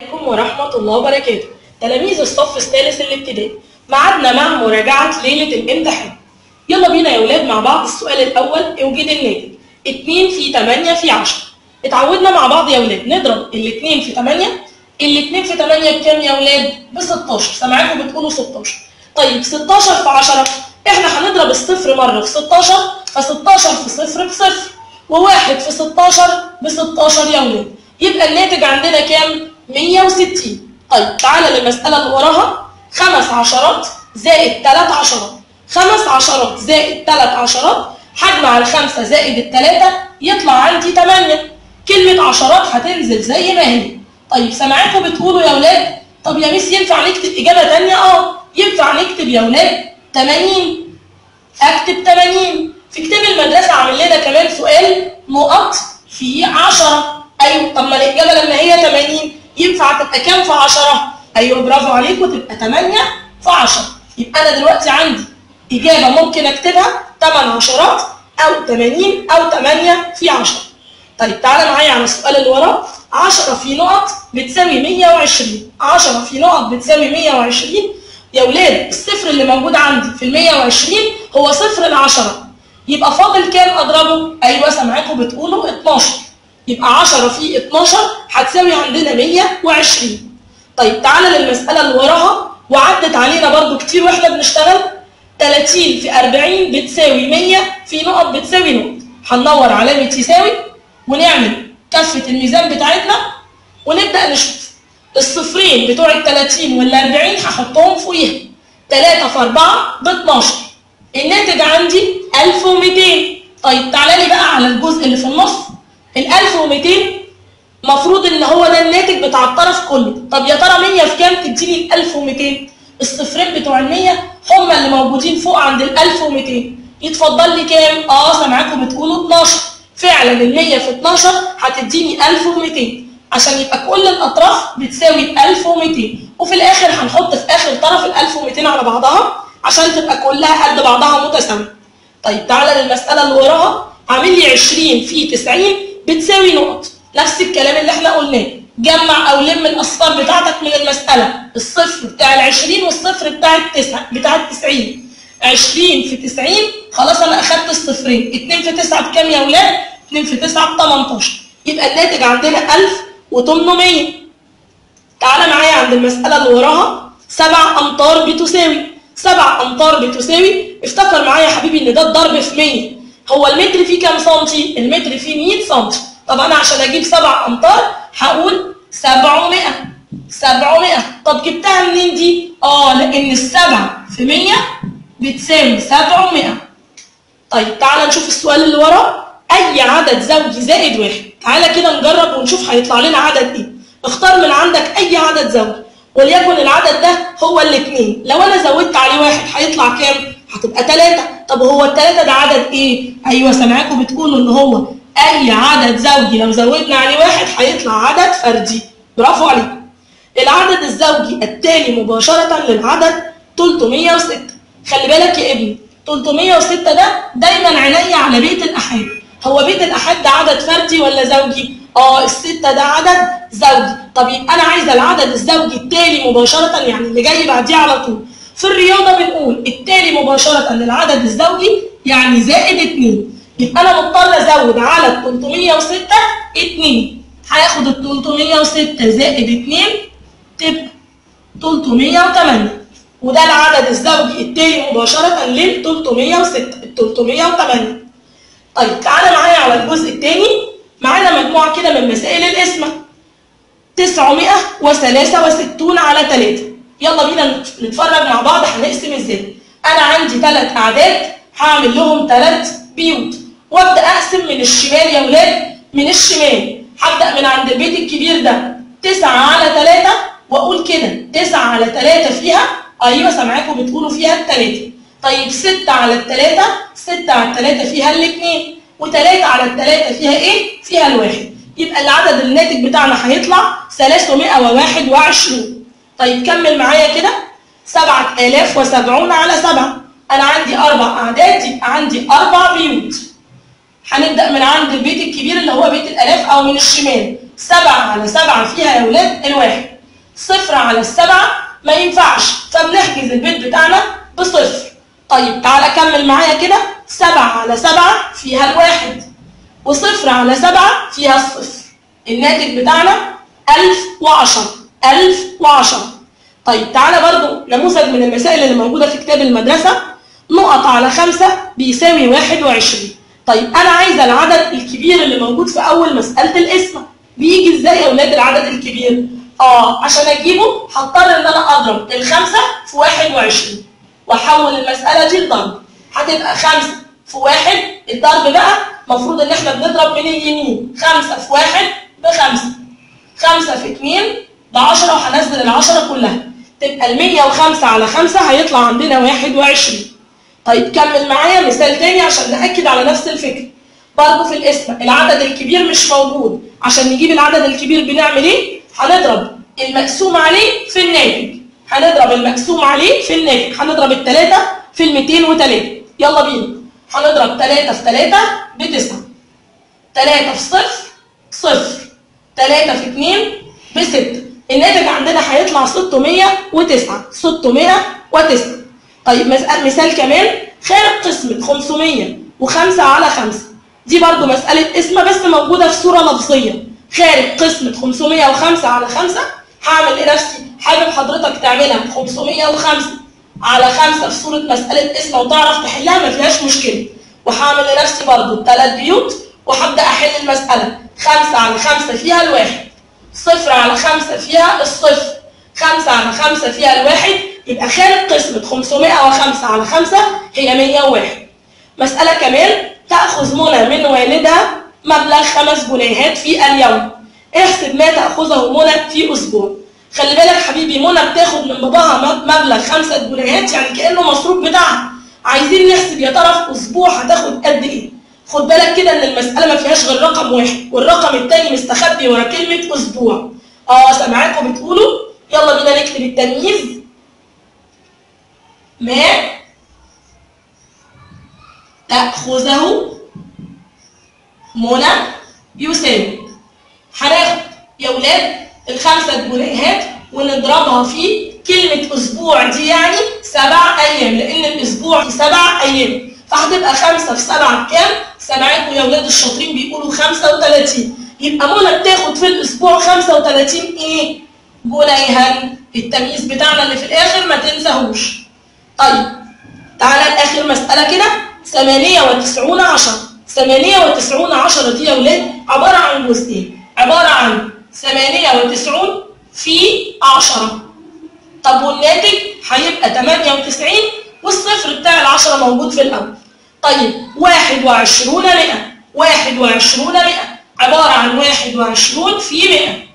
عليكم ورحمة الله وبركاته تلاميذ الصف الثالث الابتدائي معادنا مع مراجعة ليلة الامتحان يلا بينا يا ولاد مع بعض السؤال الأول اوجد الناتج 2 في 8 في 10 اتعودنا مع بعض يا ولاد نضرب ال 2 في 8 ال 2 في 8 بكام يا ولاد؟ ب 16 سامعاكم بتقولوا 16 طيب 16 في 10 احنا هنضرب الصفر مرة في 16 ف 16 في صفر بصفر وواحد في 16 ب 16 يا ولاد يبقى الناتج عندنا كام؟ 160 طيب تعالى للمسألة اللي وراها خمس عشرات زائد ثلاث عشرات خمس عشرات زائد ثلاث عشرات هجمع الخمسة زائد الثلاثة يطلع عندي 8 كلمة عشرات هتنزل زي ما هي طيب سامعاكم بتقولوا يا ولاد طب يا ميس ينفع نكتب إجابة تانية؟ اه ينفع نكتب يا ولاد 80 اكتب 80 في كتاب المدرسة عامل لنا كمان سؤال نقط في 10 ايوه طب ما الإجابة لما هي 80 ينفع تبقى كام في 10 ايوه برافو عليكم تبقى 8 في 10 يبقى انا دلوقتي عندي إجابة ممكن أكتبها 8 عشرات أو 80 أو 8 في 10 طيب تعالى معايا على السؤال اللي وراه 10 في نقط بتساوي 120 10 في نقط بتساوي 120 يا ولاد الصفر اللي موجود عندي في ال 120 هو صفر العشرة يبقى فاضل كام اضربه؟ ايوه سامعاكم بتقولوا 12 يبقى 10 في 12 هتساوي عندنا 120 طيب تعالى للمسألة اللي وراها وعدت علينا برضو كتير واحنا بنشتغل 30 في 40 بتساوي 100 في نقط بتساوي نقط هننور علامة يساوي ونعمل كفة الميزان بتاعتنا ونبدأ نشوف الصفرين بتوع ال 30 وال 40 هحطهم فوقيها 3 في 4 ب 12 الناتج عندي 1200 طيب تعالى لي بقى على الجزء اللي في النص ال 1200 المفروض ان هو ده الناتج بتاع الطرف كله طب يا ترى 100 في كام تديني ال 1200 الصفرين بتوع ال 100 هم اللي موجودين فوق عند ال 1200 يتفضل لي كام اه سامعاكم بتقولوا 12 فعلا ال 100 في 12 هتديني 1200 عشان يبقى كل الاطراف بتساوي 1200 وفي الاخر هنحط في اخر طرف ال 1200 على بعضها عشان تبقى كلها قد بعضها متساويه طيب تعالى للمساله اللي وراها عامل لي 20 في 90 بتساوي نقط نفس الكلام اللي احنا قلناه جمع او لم الاصفار بتاعتك من المساله الصفر بتاع ال 20 والصفر بتاع التسعة بتاع ال 90 20 في 90 خلاص انا اخدت الصفرين 2 في 9 بكام يا اولاد 2 في 9 ب 18 يبقى الناتج عندنا 1800 تعالى معايا عند المساله اللي وراها 7 امتار بتساوي 7 امتار بتساوي افتكر معايا يا حبيبي ان ده الضرب في 100 هو المتر فيه كام سنتي المتر فيه 100 سنتي طب انا عشان اجيب 7 امتار هقول 700 700 طب جبتها منين دي اه لان السبعة في 100 بتساوي 700 طيب تعالى نشوف السؤال اللي وراه اي عدد زوجي زائد واحد تعالى كده نجرب ونشوف هيطلع لنا عدد ايه اختار من عندك اي عدد زوجي وليكن العدد ده هو الاثنين لو انا زودت عليه واحد هيطلع كام هتبقى ثلاثة طب هو الثلاثة ده عدد ايه ايوه سامعاكم بتقولوا ان هو اي عدد زوجي لو زودنا عليه واحد هيطلع عدد فردي برافو عليكم العدد الزوجي التالي مباشرة للعدد 306 خلي بالك يا ابني 306 ده دايما عينيا على بيت الأحاد هو بيت الأحاد ده عدد فردي ولا زوجي؟ اه الستة ده عدد زوجي طب يبقى أنا عايزة العدد الزوجي التالي مباشرة يعني اللي جاي بعديه على طول في الرياضة بنقول التالي مباشرة للعدد الزوجي يعني زائد 2 يبقى أنا مضطر أزود على ال 306 2 هاخد ال 306 زائد 2 تبقى 308 وده العدد الزوجي التالي مباشرة لل 306 ال 308 طيب تعالى معايا على الجزء الثاني معانا مجموعة كده من مسائل القسمة 963 على 3 يلا بينا نتفرج مع بعض هنقسم ازاي انا عندي ثلاث اعداد هعمل لهم ثلاث بيوت وابدا اقسم من الشمال يا ولاد من الشمال هبدا من عند البيت الكبير ده 9 على 3 واقول كده 9 على 3 فيها ايوه سامعاكم بتقولوا فيها الثلاثه طيب 6 على الثلاثه 6 على الثلاثه فيها الاثنين و3 على الثلاثه فيها ايه؟ فيها الواحد يبقى العدد الناتج بتاعنا هيطلع 321 طيب كمل معايا كده 7070 على 7 انا عندي اربع اعداد يبقى عندي اربع بيوت هنبدا من عند البيت الكبير اللي هو بيت الالاف او من الشمال 7 على 7 فيها يا اولاد الواحد صفر على السبعة ما ينفعش فبنحجز البيت بتاعنا بصفر طيب تعالى كمل معايا كده سبعة على سبعة فيها الواحد وصفر على سبعة فيها الصفر الناتج بتاعنا ألف وعشرة ألف وعشرة طيب تعالى برضو نموذج من المسائل اللي موجودة في كتاب المدرسة نقط على خمسة بيساوي واحد وعشرين طيب أنا عايزة العدد الكبير اللي موجود في أول مسألة القسمة بيجي إزاي يا أولاد العدد الكبير؟ آه عشان أجيبه هضطر إن أنا أضرب الخمسة في واحد وعشرين وأحول المسألة دي لضرب هتبقى خمسة في واحد الضرب بقى المفروض إن إحنا بنضرب من اليمين خمسة في واحد بخمسة خمسة في اتنين بعشرة وهنزل العشرة كلها تبقى المية وخمسة على خمسة هيطلع عندنا واحد وعشرين طيب كمل معايا مثال تاني عشان نأكد على نفس الفكرة برضه في القسمة العدد الكبير مش موجود عشان نجيب العدد الكبير بنعمل ايه؟ هنضرب المقسوم عليه في الناتج هنضرب المقسوم عليه في الناتج هنضرب التلاتة في الميتين وتلاتة يلا بينا هنضرب تلاتة في تلاتة بتسعة تلاتة في صفر صفر تلاتة في اتنين بستة الناتج عندنا هيطلع 609 609 طيب مسألة مثال كمان خارج قسمة 505 على 5 دي برضو مسألة اسمها بس موجودة في صورة لفظية خارج قسمة 505 على 5 هعمل لنفسي حابب حضرتك تعملها 505 على 5 في صورة مسألة اسمها وتعرف تحلها ما فيهاش مشكلة وهعمل لنفسي برضو ثلاث بيوت وهبدأ أحل المسألة 5 على 5 فيها الواحد صفر على خمسة فيها الصفر خمسة على خمسة فيها الواحد يبقى خارج قسمة 505 على خمسة هي 101 مسألة كمان تأخذ منى من والدها مبلغ خمس جنيهات في اليوم احسب ما تأخذه منى في أسبوع خلي بالك حبيبي منى بتاخد من باباها مبلغ خمسة جنيهات يعني كأنه مصروف بتاعها عايزين نحسب يا ترى في أسبوع هتاخد قد إيه خد بالك كده ان المسألة ما فيهاش غير رقم واحد والرقم التاني مستخبي ورا كلمة أسبوع اه سامعاكم بتقولوا يلا بينا نكتب التمييز ما تأخذه منى يساوي هناخد يا ولاد الخمسة جنيهات ونضربها في كلمة أسبوع دي يعني سبع أيام لأن الأسبوع سبع أيام فهتبقى خمسة في سبعة بكام؟ سامعاكم يا ولاد الشاطرين بيقولوا 35 يبقى منى بتاخد في الأسبوع 35 إيه؟ جنيها التمييز بتاعنا اللي في الآخر ما تنساهوش. طيب تعالى لآخر مسألة كده 98 10 98 10 دي يا ولاد عبارة عن جزئين عبارة عن 98 في 10 طب والناتج هيبقى 98 والصفر بتاع العشرة موجود في الأول طيب 21 مئة 21 مئة عبارة عن 21 في 100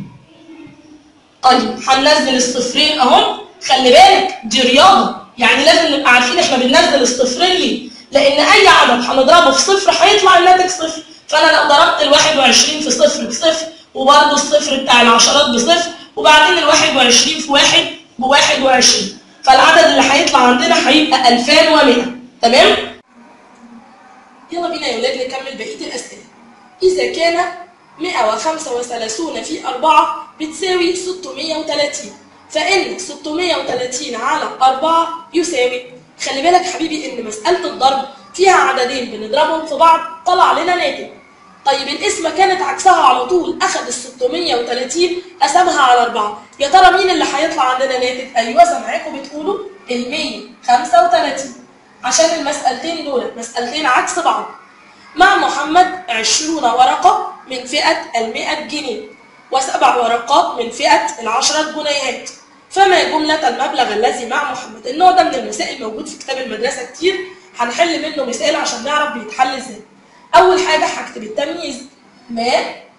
طيب هننزل الصفرين اهم خلي بالك دي رياضة يعني لازم نبقى عارفين احنا بننزل الصفرين ليه لأن أي عدد هنضربه في صفر هيطلع الناتج صفر فأنا لو ضربت ال 21 في صفر بصفر وبرضه الصفر بتاع العشرات بصفر وبعدين ال 21 في واحد ب 21 فالعدد اللي هيطلع عندنا هيبقى 2100 تمام؟ يلا بينا يا ولاد نكمل بقية الأسئلة إذا كان 135 في 4 بتساوي 630 فإن 630 على 4 يساوي خلي بالك حبيبي إن مسألة الضرب فيها عددين بنضربهم في بعض طلع لنا ناتج طيب القسمة كانت عكسها على طول أخد ال 630 قسمها على 4 يا ترى مين اللي هيطلع عندنا ناتج؟ أيوه سامعاكم بتقولوا ال 135 عشان المسألتين دول مسألتين عكس بعض مع محمد 20 ورقة من فئة ال 100 جنيه وسبع ورقات من فئة العشرة جنيهات فما جملة المبلغ الذي مع محمد النوع ده من المسائل موجود في كتاب المدرسة كتير هنحل منه مثال عشان نعرف بيتحل ازاي أول حاجة هكتب التمييز ما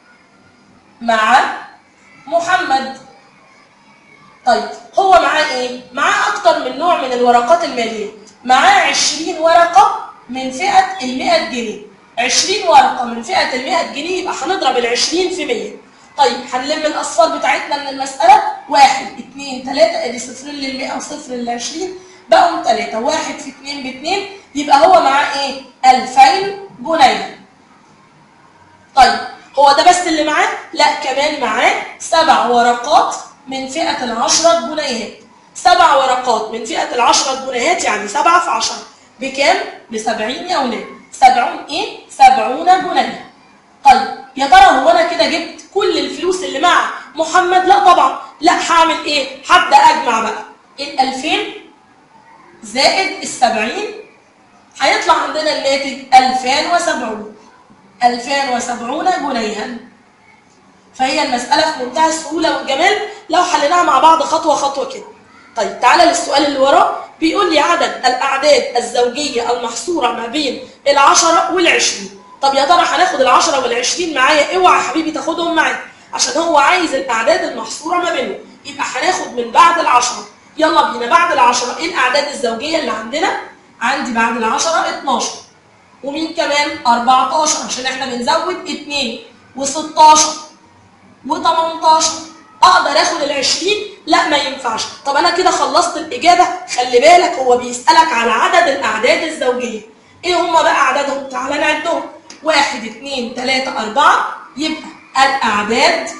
مع محمد طيب هو معاه ايه؟ معاه أكتر من نوع من الورقات المالية معاه 20 ورقة من فئة ال 100 جنيه 20 ورقة من فئة ال 100 جنيه يبقى هنضرب ال 20 في 100 طيب هنلم الأصفار بتاعتنا من المسألة واحد اتنين تلاتة ادي صفرين لل 100 وصفر لل 20 بقوا تلاتة واحد في اتنين باتنين يبقى هو معاه ايه؟ 2000 جنيه طيب هو ده بس اللي معاه؟ لا كمان معاه سبع ورقات من فئة العشرة جنيهات سبع ورقات من فئة العشرة جنيهات يعني سبعة في عشرة بكام؟ بسبعين يا ولاد سبعون ايه؟ سبعون جنيه طيب يا ترى هو انا كده جبت كل الفلوس اللي مع محمد؟ لا طبعا لا هعمل ايه؟ هبدا اجمع بقى ال 2000 زائد ال 70 هيطلع عندنا الناتج 2070 2070 جنيها فهي المسألة في منتهى السهولة والجمال لو حليناها مع بعض خطوة خطوة كده طيب تعالى للسؤال اللي وراه بيقول لي عدد الأعداد الزوجية المحصورة ما بين العشرة والعشرين طب يا ترى هناخد العشرة والعشرين معايا اوعى يا حبيبي تاخدهم معايا عشان هو عايز الأعداد المحصورة ما بينهم يبقى هناخد من بعد العشرة يلا بينا بعد العشرة ايه الأعداد الزوجية اللي عندنا؟ عندي بعد العشرة 12 ومين كمان 14 عشان احنا بنزود 2 و16 و18 اقدر اخد ال 20 لا ما ينفعش طب انا كده خلصت الاجابه خلي بالك هو بيسالك على عدد الاعداد الزوجيه ايه هم بقى اعدادهم تعالى نعدهم 1 2 3 4 يبقى الاعداد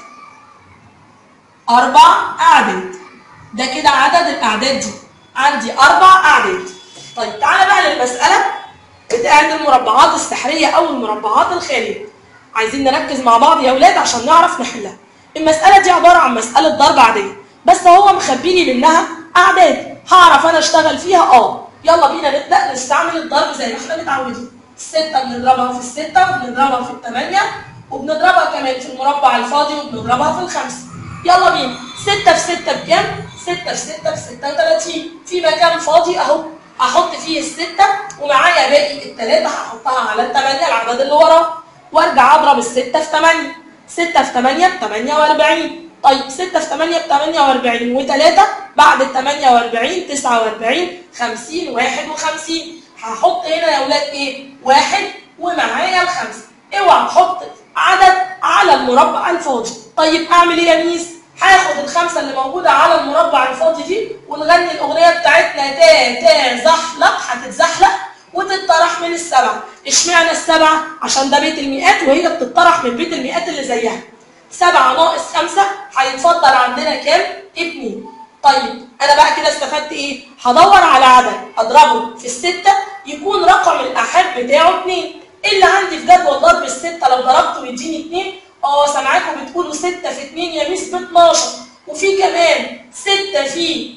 اربع اعداد ده كده عدد الاعداد دي عندي اربع اعداد طيب تعالى بقى للمساله بتاعت المربعات السحريه او المربعات الخاليه عايزين نركز مع بعض يا اولاد عشان نعرف نحلها المساله دي عباره عن مساله ضرب عاديه بس هو مخبيني منها اعداد هعرف انا اشتغل فيها اه يلا بينا نبدا نستعمل الضرب زي ما احنا متعودين الستة بنضربها في الستة وبنضربها في الثمانية وبنضربها كمان في المربع الفاضي وبنضربها في الخمسة يلا بينا ستة في ستة بكام؟ ستة في ستة في ستة وتلاتين في مكان فاضي اهو احط فيه الستة ومعايا باقي التلاتة هحطها على التمانية العدد اللي وراه وارجع اضرب الستة في تمانية ستة في تمانية بتمانية واربعين طيب ستة في تمانية بتمانية واربعين وتلاتة بعد التمانية واربعين تسعة واربعين خمسين واحد وخمسين هحط هنا يا ولاد ايه؟ واحد ومعايا الخمسة اوعى تحط عدد على المربع الفاضي طيب اعمل ايه يا ميس؟ هاخد الخمسة اللي موجودة على المربع الفاضي دي ونغني الأغنية بتاعتنا تا تا زحلق هتتزحلق وتتطرح من السبعة اشمعنى السبعة؟ عشان ده بيت المئات وهي بتتطرح من بيت المئات اللي زيها سبعة ناقص خمسة هيتفضل عندنا كام؟ اتنين طيب أنا بقى كده استفدت إيه؟ هدور على عدد أضربه في الستة يكون رقم الآحاد بتاعه اتنين اللي عندي في جدول ضرب الستة لو ضربته يديني اتنين اه سامعاكم بتقولوا 6 في 2 يا ميس ب 12 وفي كمان 6 في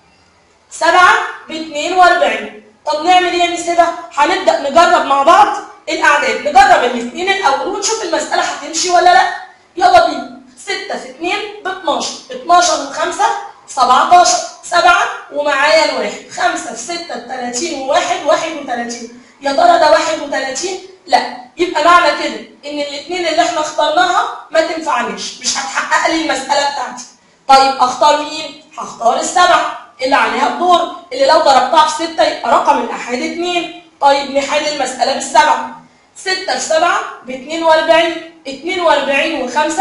7 ب 42 طب نعمل ايه يا ميس هبه؟ هنبدا نجرب مع بعض الاعداد نجرب الاثنين الاول ونشوف المساله هتمشي ولا لا يلا بينا 6 في 2 ب 12 12 و5 17 7 ومعايا الواحد 5 في 6 ب 30 و1 31 يا ترى ده 31 لا يبقى معنى كده ان الاثنين اللي احنا اخترناها ما تنفعنيش مش هتحقق لي المساله بتاعتي طيب اختار مين هختار السبعه اللي عليها الدور اللي لو ضربتها في 6 يبقى رقم الاحاد 2 طيب نحل المساله بالسبعه 6 في 7 ب 42 42 و5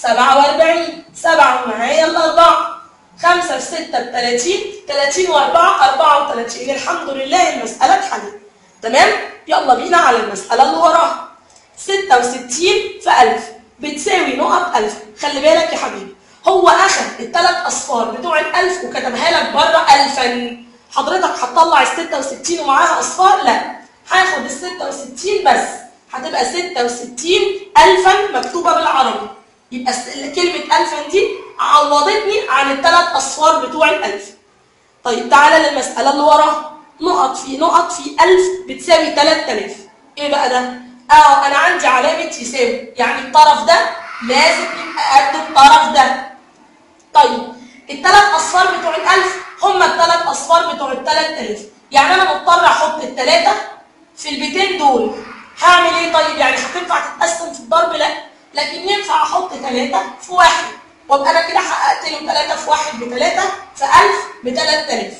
47 7 ومعايا الاربعه 5 في 6 ب 30 30 و4 34 الحمد لله المساله اتحلت تمام يلا بينا على المسألة اللي وراها 66 في 1000 بتساوي نقط 1000 خلي بالك يا حبيبي هو أخذ الثلاث أصفار بتوع ال 1000 وكتبها لك بره 1000 حضرتك هتطلع ال 66 ومعاها أصفار لا هاخد ال 66 بس هتبقى 66 ألفا مكتوبة بالعربي يبقى كلمة ألفا دي عوضتني عن الثلاث أصفار بتوع ال 1000 طيب تعالى للمسألة اللي وراها نقط في نقط في 1000 بتساوي 3000 ايه بقى ده اه انا عندي علامه يساوي يعني الطرف ده لازم يبقى قد الطرف ده طيب الثلاث اصفار بتوع ال1000 هم الثلاث اصفار بتوع ال 3000 يعني انا مضطر احط الثلاثه في البيتين دول هعمل ايه طيب يعني هتنفع تتقسم في الضرب لا لكن ينفع احط ثلاثه في واحد وابقى انا كده حققت له ثلاثه في واحد بثلاثه في 1000 ب 3000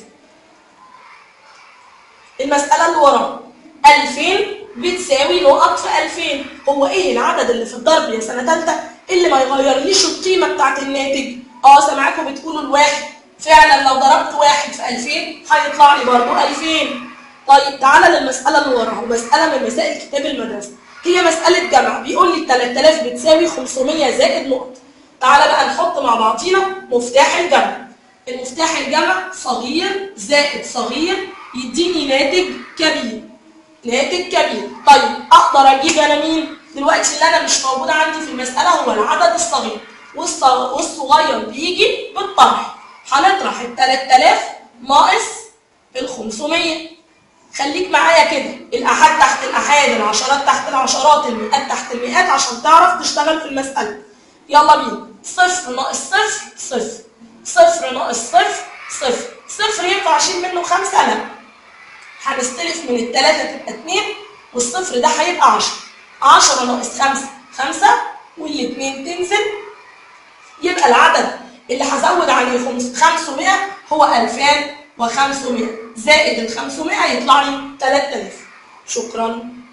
المسألة اللي وراها 2000 بتساوي نقط في 2000 هو ايه العدد اللي في الضرب يا سنة ثالثة اللي ما يغيرليش القيمة بتاعت الناتج اه سامعاكم بتقولوا الواحد فعلا لو ضربت واحد في 2000 هيطلع لي برضه 2000 طيب تعالى للمسألة اللي وراها ومسألة من مسائل كتاب المدرسة هي مسألة جمع بيقول لي 3000 بتساوي 500 زائد نقط تعالى بقى نحط مع بعضينا مفتاح الجمع المفتاح الجمع صغير زائد صغير يديني ناتج كبير ناتج كبير طيب اقدر اجيب انا مين دلوقتي اللي انا مش موجود عندي في المساله هو العدد الصغير والص- والصغير بيجي بالطرح هنطرح ال 3000 ناقص ال 500 خليك معايا كده الاحاد تحت الاحاد العشرات تحت العشرات المئات تحت المئات عشان تعرف تشتغل في المساله يلا بينا صفر ناقص صفر صفر صفر ناقص صفر صفر صفر ينفع اشيل منه خمسه لا هنستلف من التلاتة تبقى اتنين والصفر ده هيبقى عشرة عشرة ناقص خمسة خمسة والاتنين تنزل يبقى العدد اللي هزود عليه خمس- 500 هو 2500 زائد ال 500 يطلع لي 3000 شكرا